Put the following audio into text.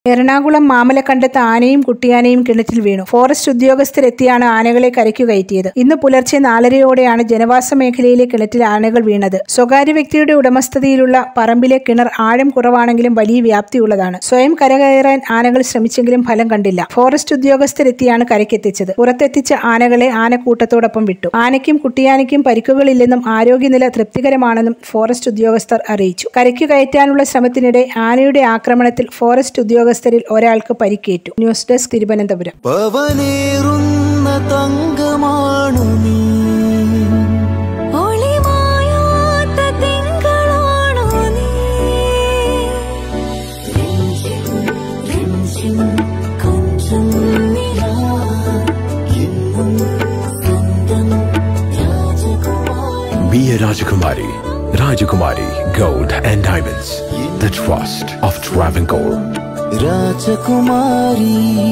എറണാകുളം മാമലക്കണ്ടത്ത് ആനയും കുട്ടിയാനയും കിണറ്റിൽ വീണു ഫോറസ്റ്റ് ഉദ്യോഗസ്ഥരെത്തിയാണ് ആനകളെ കരയ്ക്കു കയറ്റിയത് ഇന്ന് പുലർച്ചെ നാലരയോടെയാണ് ജനവാസ മേഖലയിലെ കിണറ്റിൽ ആനകൾ വീണത് സ്വകാര്യ വ്യക്തിയുടെ ഉടമസ്ഥതയിലുള്ള പറമ്പിലെ കിണർ ആഴം കുറവാണെങ്കിലും വലിയ വ്യാപ്തിയുള്ളതാണ് സ്വയം കരകയറാൻ ആനകൾ ശ്രമിച്ചെങ്കിലും ഫലം കണ്ടില്ല ഫോറസ്റ്റ് ഉദ്യോഗസ്ഥരെത്തിയാണ് കരയ്ക്കെത്തിച്ചത് പുറത്തെത്തിച്ച ആനകളെ ആനക്കൂട്ടത്തോടൊപ്പം വിട്ടു ആനയ്ക്കും കുട്ടിയാനയ്ക്കും പരിക്കുകളില്ലെന്നും ആരോഗ്യനില തൃപ്തികരമാണെന്നും ഫോറസ്റ്റ് ഉദ്യോഗസ്ഥർ അറിയിച്ചു കരയ്ക്കു കയറ്റാനുള്ള ശ്രമത്തിനിടെ ആനയുടെ ആക്രമണത്തിൽ ഫോറസ്റ്റ് ഉദ്യോഗസ്ഥരിൽ ഒരാൾക്ക് പരിക്കേറ്റു ന്യൂസ് ഡെസ്ക് തിരുവനന്തപുരം പവനേറുന്ന തങ്കമാണു നീ ഒളിമായാത്ത തിങ്കളാണോ നീ രഞ്ജിം കൊഞ്ചം നിലാ എന്നും സ്വന്തം രാജകുമാരി Be a Rajakumari. Rajakumari Gold and Diamonds. The trust of Travancore. രാജകുമാരി